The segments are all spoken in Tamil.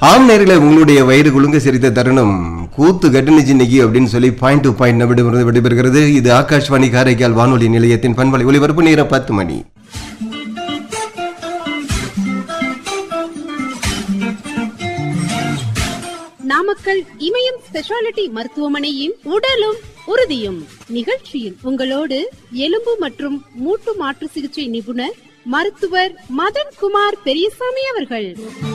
ஆம் நேரில் உங்களுடைய வயிறு குலுங்க சிரித்த தருணம் கூத்து கட்டுனுச்சு இன்னைக்கு அப்படின்னு சொல்லி பாயிண்ட் டு பாயிண்ட் விடுபெறுவது விடைபெறுகிறது இது ஆகாஷ்வாணி காரைக்கால் வானொலி நிலையத்தின் பண்பலை ஒலிபரப்பு நேரம் பத்து மணி நாமக்கல் இமயம் ஸ்பெஷாலிட்டி மருத்துவமனையின் உடலும் உறுதியும் நிகழ்ச்சியில் உங்களோடு எலும்பு மற்றும் மூட்டு மாற்று சிகிச்சை நிபுணர் மருத்துவர் மதன் குமார் பெரியசாமி அவர்கள்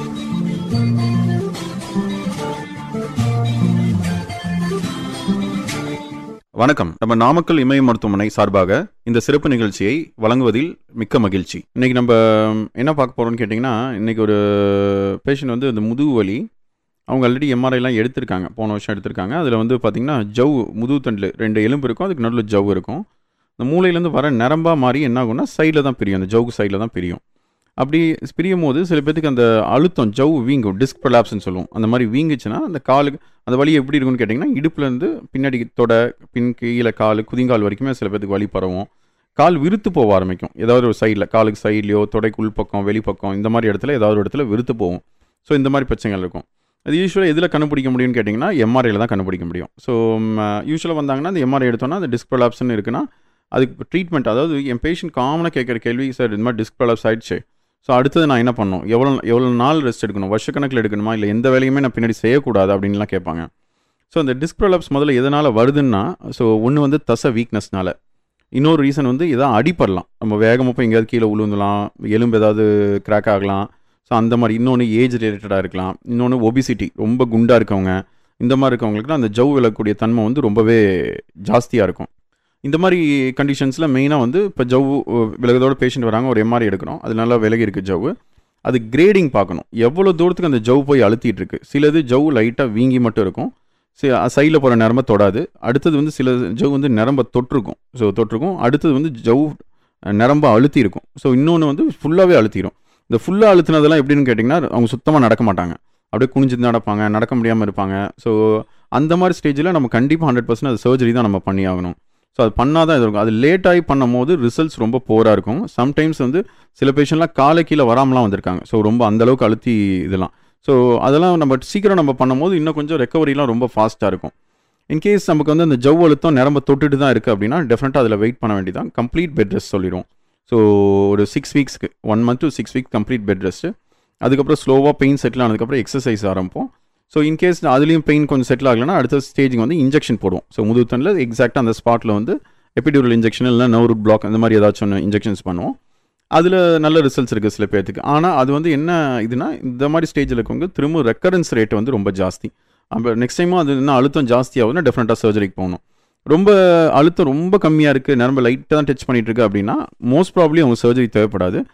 வணக்கம் நம்ம நாமக்கல் இமய மருத்துவமனை சார்பாக இந்த சிறப்பு நிகழ்ச்சியை வழங்குவதில் மிக்க மகிழ்ச்சி இன்னைக்கு நம்ம என்ன பார்க்க போறோம்னு கேட்டிங்கன்னா இன்னைக்கு ஒரு பேஷண்ட் வந்து இந்த முதுகு வலி அவங்க ஆல்ரெடி எம்ஆர்ஐலாம் எடுத்திருக்காங்க போன வருஷம் எடுத்திருக்காங்க அதில் வந்து பார்த்திங்கன்னா ஜவ் முதுகு தண்டில் ரெண்டு எலும்பு இருக்கும் அதுக்கு நடுவில் ஜவ் இருக்கும் இந்த மூளையிலேருந்து வர நரம்பா மாறி என்ன ஆகும்னா சைடில் தான் பிரியும் அந்த ஜவ்வு சைடில் தான் பிரியும் அப்படி பிரியும் போது சில பேத்துக்கு அந்த அழுத்தம் ஜவ் வீங்கும் டிஸ்க் ப்ரலாப்ஸ்னு சொல்லுவோம் அந்த மாதிரி வீங்குச்சுன்னா அந்த காலுக்கு அந்த வலி எப்படி இருக்கும்னு கேட்டிங்கன்னா இடுப்புலேருந்து பின்னாடி தொடை பின் கீழே கால் குதிங்கால் வரைக்குமே சில பேத்துக்கு வலி பரவும் கால் விருத்து போக ஆரம்பிக்கும் ஏதாவது ஒரு சைடில் காலுக்கு சைட்லையோ தொடைக்கு உள்பக்கம் வெளிப்பக்கம் இந்த மாதிரி இடத்துல ஏதாவது ஒரு இடத்துல விருத்து போகும் ஸோ இந்த மாதிரி பிரச்சனைகள் இருக்கும் அது யூஸ்வலாக எதில் கண்டுபிடிக்க முடியும்னு கேட்டிங்கன்னா எம்ஆர்ஐயில் தான் கண்டுபிடிக்க முடியும் ஸோ யூஸ்வலாக வந்தாங்கன்னா அந்த எம்ஆர்ஐ எடுத்தோன்னா அந்த டிஸ்க் ப்ரலாப்ஸ்னு இருக்குன்னா அதுக்கு ட்ரீட்மெண்ட் அதாவது என் பேஷண்ட் காமனாக கேட்குற கேள்வி சார் இந்த மாதிரி டிஸ்க் ப்ரலாப்ஸ் ஆயிடுச்சு ஸோ அடுத்தது நான் என்ன பண்ணணும் எவ்வளோ எவ்வளோ நாள் ரெஸ்ட் எடுக்கணும் வருஷக்கணக்கில் எடுக்கணுமா இல்லை எந்த வேலையுமே நான் பின்னாடி செய்யக்கூடாது அப்படின்லாம் கேட்பாங்க ஸோ அந்த டிஸ்க் ப்ரலாப்ஸ் முதல்ல எதனால் வருதுன்னா ஸோ ஒன்று வந்து தசை வீக்னஸ்னால இன்னொரு ரீசன் வந்து இதான் அடிப்படலாம் நம்ம வேகமாக போய் எங்கேயாவது கீழே விழுந்துலாம் எலும்பு ஏதாவது கிராக் ஆகலாம் ஸோ அந்த மாதிரி இன்னொன்று ஏஜ் ரிலேட்டடாக இருக்கலாம் இன்னொன்று ஒபிசிட்டி ரொம்ப குண்டாக இருக்கவங்க இந்த மாதிரி இருக்கவங்களுக்கு அந்த ஜவ் விழக்கூடிய தன்மை வந்து ரொம்பவே ஜாஸ்தியாக இருக்கும் இந்த மாதிரி கண்டிஷன்ஸில் மெயினாக வந்து இப்போ ஜவ் விலகதோட பேஷண்ட் வராங்க ஒரு எம்ஆர்ஐ எடுக்கிறோம் அது நல்லா விலகி இருக்குது ஜவ் அது கிரேடிங் பார்க்கணும் எவ்வளோ தூரத்துக்கு அந்த ஜவ் போய் அழுத்திட்டு இருக்கு சிலது ஜவ் லைட்டாக வீங்கி மட்டும் இருக்கும் சைடில் போகிற நரம்ப தொடாது அடுத்தது வந்து சில ஜவ் வந்து நரம்ப தொட்டிருக்கும் ஸோ தொட்டிருக்கும் அடுத்தது வந்து ஜவ் நரம்ப அழுத்தி இருக்கும் ஸோ இன்னொன்று வந்து ஃபுல்லாகவே அழுத்திடும் இந்த ஃபுல்லாக அழுத்தினதெல்லாம் எப்படின்னு கேட்டிங்கன்னா அவங்க சுத்தமாக நடக்க மாட்டாங்க அப்படியே குனிஞ்சு நடப்பாங்க நடக்க முடியாமல் இருப்பாங்க ஸோ அந்த மாதிரி ஸ்டேஜில் நம்ம கண்டிப்பாக ஹண்ட்ரட் பர்சன்ட் அது சர்ஜரி தான் நம்ம பண்ணி ஆகணும் ஸோ அது பண்ணால் தான் இது இருக்கும் அது லேட் ஆகி பண்ணும் போது ரிசல்ட்ஸ் ரொம்ப போராக இருக்கும் சம்டைம்ஸ் வந்து சில பேஷண்ட்லாம் காலை கீழே வராமலாம் வந்திருக்காங்க ஸோ ரொம்ப அந்தளவுக்கு அழுத்தி இதெல்லாம் ஸோ அதெல்லாம் நம்ம சீக்கிரம் நம்ம பண்ணும்போது இன்னும் கொஞ்சம் ரெக்கவரிலாம் ரொம்ப ஃபாஸ்ட்டாக இருக்கும் இன்கேஸ் நமக்கு வந்து அந்த ஜவ் அழுத்தம் நிரம்ப தொட்டுட்டு தான் இருக்குது அப்படின்னா டெஃபினட்டாக அதில் வெயிட் பண்ண வேண்டியதான் கம்ப்ளீட் பெட் ரெஸ்ட் சொல்லிடும் ஸோ ஒரு சிக்ஸ் வீக்ஸ்க்கு one month to six week complete bed rest அதுக்கப்புறம் ஸ்லோவாக பெயின் செட்டில் ஆனதுக்கப்புறம் எக்ஸசைஸ் ஆரம்பிப்போம் ஸோ இன்கேஸ் அதுலேயும் பெயின் கொஞ்சம் செட்டில் ஆகலைன்னா அடுத்த ஸ்டேஜிங் வந்து இன்ஜெக்ஷன் போடுவோம் ஸோ முதுகுத்தனில் எக்ஸாக்டாக அந்த ஸ்பாட்டில் வந்து எபிடியூரல் இன்ஜெக்ஷன் இல்லை நர்வ் பிளாக் அந்த மாதிரி ஏதாச்சும் ஒன்று இன்ஜெக்ஷன்ஸ் பண்ணுவோம் அதில் நல்ல ரிசல்ட்ஸ் இருக்குது சில பேர்த்துக்கு ஆனால் அது வந்து என்ன இதுனா இந்த மாதிரி ஸ்டேஜில் இருக்கவங்க திரும்ப ரெக்கரன்ஸ் ரேட் வந்து ரொம்ப ஜாஸ்தி அப்போ நெக்ஸ்ட் டைமும் அது இன்னும் அழுத்தம் ஜாஸ்தி ஆகுதுன்னா டெஃபினட்டாக சர்ஜரிக்கு போகணும் ரொம்ப அழுத்தம் ரொம்ப கம்மியாக இருக்குது நரம்பு லைட்டாக தான் டச் பண்ணிட்டு இருக்கு அப்படின்னா மோஸ்ட் ப்ராப்ளி அவங்க சர்ஜரி தேவைப்படாது